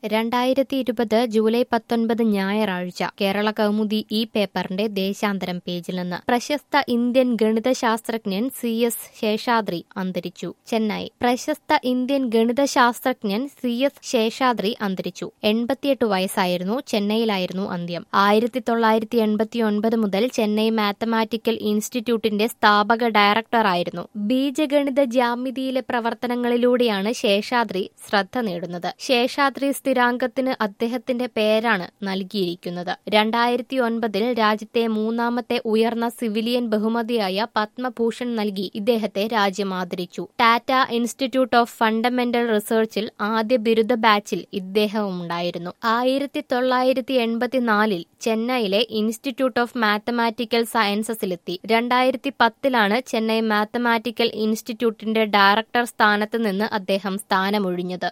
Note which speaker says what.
Speaker 1: രണ്ടായിരത്തി ഇരുപത് ജൂലൈ പത്തൊൻപത് ഞായറാഴ്ച കേരള കൗമുദി ഈ പേപ്പറിന്റെ ദേശാന്തരം പേജിൽ നിന്ന് പ്രശസ്ത ഇന്ത്യൻ ഗണിതശാസ്ത്രജ്ഞൻ സി എസ് ശേഷാദ്രി അന്തരിച്ചു ചെന്നൈ പ്രശസ്ത ഇന്ത്യൻ ഗണിതശാസ്ത്രജ്ഞൻ സി എസ് ശേഷാദ്രി അന്തരിച്ചു എൺപത്തിയെട്ട് വയസ്സായിരുന്നു ചെന്നൈയിലായിരുന്നു അന്ത്യം ആയിരത്തി തൊള്ളായിരത്തി എൺപത്തി ഒൻപത് മുതൽ ചെന്നൈ മാത്തമാറ്റിക്കൽ ഇൻസ്റ്റിറ്റ്യൂട്ടിന്റെ സ്ഥാപക ഡയറക്ടറായിരുന്നു ബീജഗണിത ജാമിതിയിലെ പ്രവർത്തനങ്ങളിലൂടെയാണ് ശേഷാദ്രി ശ്രദ്ധ നേടുന്നത് ശേഷാദ്രി സ്ഥിരാങ്കത്തിന് അദ്ദേഹത്തിന്റെ പേരാണ് നൽകിയിരിക്കുന്നത് രണ്ടായിരത്തി ഒൻപതിൽ രാജ്യത്തെ മൂന്നാമത്തെ ഉയർന്ന സിവിലിയൻ ബഹുമതിയായ പത്മഭൂഷൺ നൽകി ഇദ്ദേഹത്തെ രാജ്യം ആദരിച്ചു ടാറ്റ ഇൻസ്റ്റിറ്റ്യൂട്ട് ഓഫ് ഫണ്ടമെന്റൽ റിസർച്ചിൽ ആദ്യ ബിരുദ ബാച്ചിൽ ഇദ്ദേഹവും ഉണ്ടായിരുന്നു ആയിരത്തി തൊള്ളായിരത്തി എൺപത്തിനാലിൽ ചെന്നൈയിലെ ഇൻസ്റ്റിറ്റ്യൂട്ട് ഓഫ് മാത്തമാറ്റിക്കൽ സയൻസസിലെത്തി രണ്ടായിരത്തി പത്തിലാണ് ചെന്നൈ മാത്തമാറ്റിക്കൽ ഇൻസ്റ്റിറ്റ്യൂട്ടിന്റെ ഡയറക്ടർ സ്ഥാനത്ത് നിന്ന് അദ്ദേഹം സ്ഥാനമൊഴിഞ്ഞത്